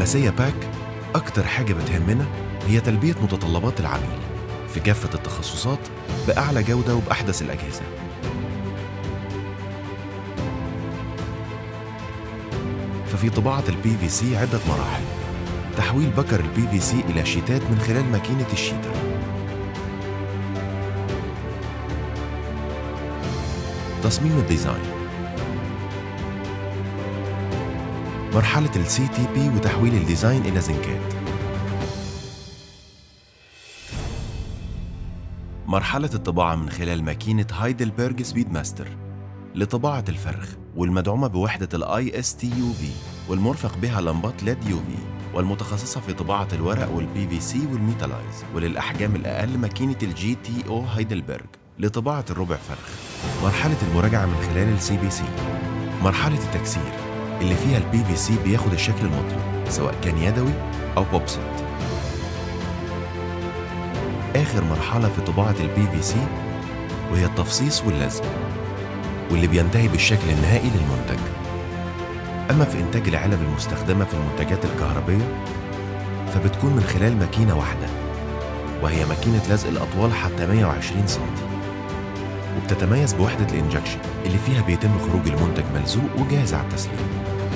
المسيا باك أكتر حاجة بتهمنا هي تلبية متطلبات العميل في كافة التخصصات بأعلى جودة وبأحدث الأجهزة ففي طباعة البي في سي عدة مراحل تحويل بكر البي في سي إلى شيتات من خلال ماكينة الشيتر تصميم الديزاين مرحلة السي تي بي وتحويل الديزاين إلى زنكات مرحلة الطباعة من خلال ماكينة هايدلبرج سبيد ماستر لطباعة الفرخ والمدعومة بوحدة الاي اس تي يو في والمرفق بها لمبات ليد يو في والمتخصصة في طباعة الورق والبي في سي والميتالايز وللأحجام الأقل ماكينة الجي تي او هايدلبرج لطباعة الربع فرخ مرحلة المراجعة من خلال السي بي سي مرحلة التكسير اللي فيها البي في سي بياخد الشكل المطلوب سواء كان يدوي أو بوبسيت آخر مرحلة في طباعة البي في سي وهي التفصيص واللزق واللي بينتهي بالشكل النهائي للمنتج أما في إنتاج العلب المستخدمة في المنتجات الكهربية فبتكون من خلال ماكينة واحدة وهي ماكينة لزق الأطوال حتى 120 سم وبتتميز بوحدة الإنجكشن اللي فيها بيتم خروج المنتج ملزوق وجاهز على التسليم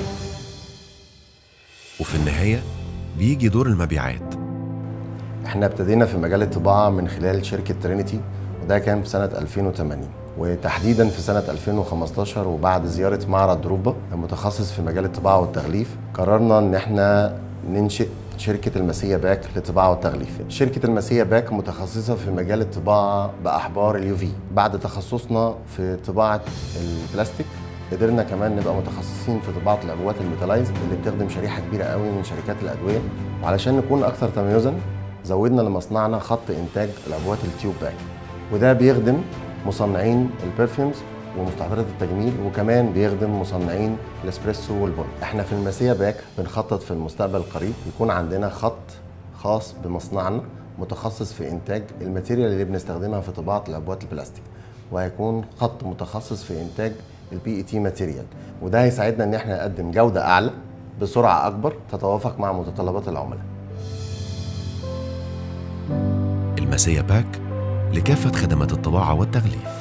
وفي النهاية بيجي دور المبيعات احنا ابتدينا في مجال الطباعة من خلال شركة ترينيتي وده كان في سنة 2008 وتحديدا في سنة 2015 وبعد زيارة معرض دروبا المتخصص في مجال الطباعة والتغليف قررنا ان احنا ننشئ شركة المسيا باك للطباعة والتغليف شركة المسيا باك متخصصة في مجال الطباعة بأحبار اليو في بعد تخصصنا في طباعة البلاستيك قدرنا كمان نبقى متخصصين في طباعة العبوات الميتالايز اللي بتخدم شريحة كبيرة قوي من شركات الأدوية وعلشان نكون أكثر تميزا زودنا لمصنعنا خط إنتاج العبوات التيوب باك وده بيخدم مصنعين البرفيومز ومستحضرات التجميل وكمان بيخدم مصنعين الاسبريسو والبن احنا في المسيا باك بنخطط في المستقبل القريب يكون عندنا خط خاص بمصنعنا متخصص في انتاج الماتيريال اللي بنستخدمها في طباعه العبوات البلاستيك وهيكون خط متخصص في انتاج البي اي تي ماتيريال وده هيساعدنا ان احنا نقدم جوده اعلى بسرعه اكبر تتوافق مع متطلبات العملاء المسيا باك لكافة خدمات الطباعة والتغليف